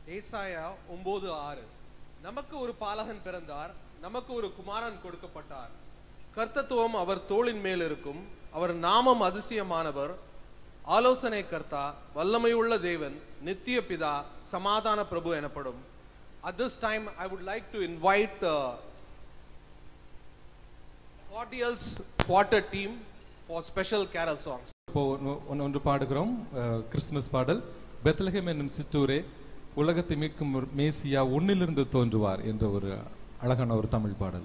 ஏசாயா ஒன்பது ஆறு நமக்கு ஒரு பாலகன் பிறந்தார் நமக்கு ஒரு குமாரன் கொடுக்கப்பட்டார் கர்த்தத்துவம் அவர் தோளின் மேல் இருக்கும் அவர் நாமம் அதிசயமானவர் ஆலோசனை கர்த்தா வல்லமையுள்ள தேவன் நித்திய பிதா சமாதான பிரபு எனப்படும் at this time I would like to invite the குவார்டியல்ஸ் quarter team for special carol songs இப்போ ஒன்று- ஒன்று ஒன்று பாடுகிறோம் அஹ், கிறிஸ்துமஸ் பாடல் பெத்லஹேம் என்னும் சிற்றூரே உலகத்தை மீட்கும் ஒரு மேசியா உன்னிலிருந்து தோன்றுவார் என்ற ஒரு அழகான ஒரு தமிழ் பாடல்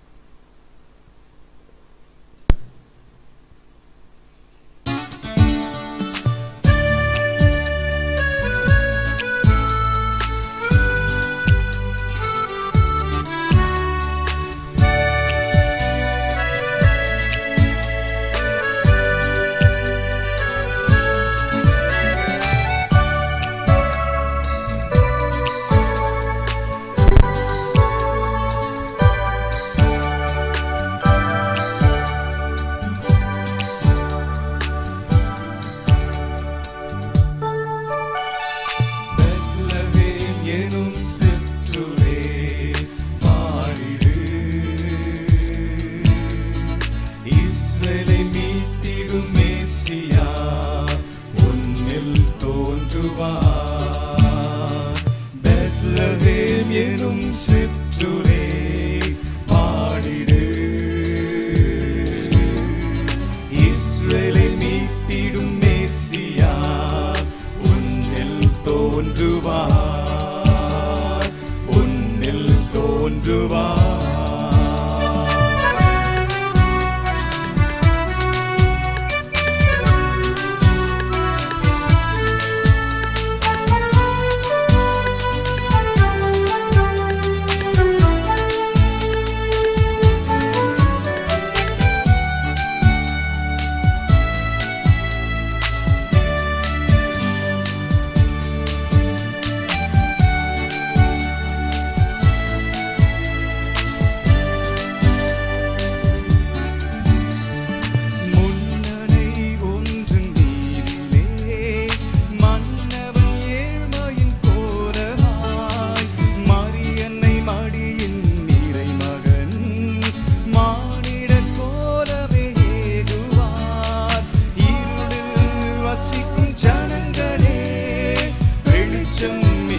பெத்லகேம் எனும் சிற்றூரே பாடிடு இஸ்ரவேலை மீட்டிடும் மேசியா உன்னில் தோன்றுவார் பெத்லகேம் எனும் சிற்றூரே பாடிடு இஸ்ரவேலை மீட்டிடும் மேசியா உன்னில் தோன்றுவார் உன்னில் தோன்றுவார் முன்னணை ஒன்றின் நீரிலே மன்னவன் ஏழ்மையின் கோலமாய் மரியன்னை மடியின் நிறைமகன் மானிட கோலமே ஏகுவார் இருளில் வசிக்கும் ஜனங்களே வெளிச்சம்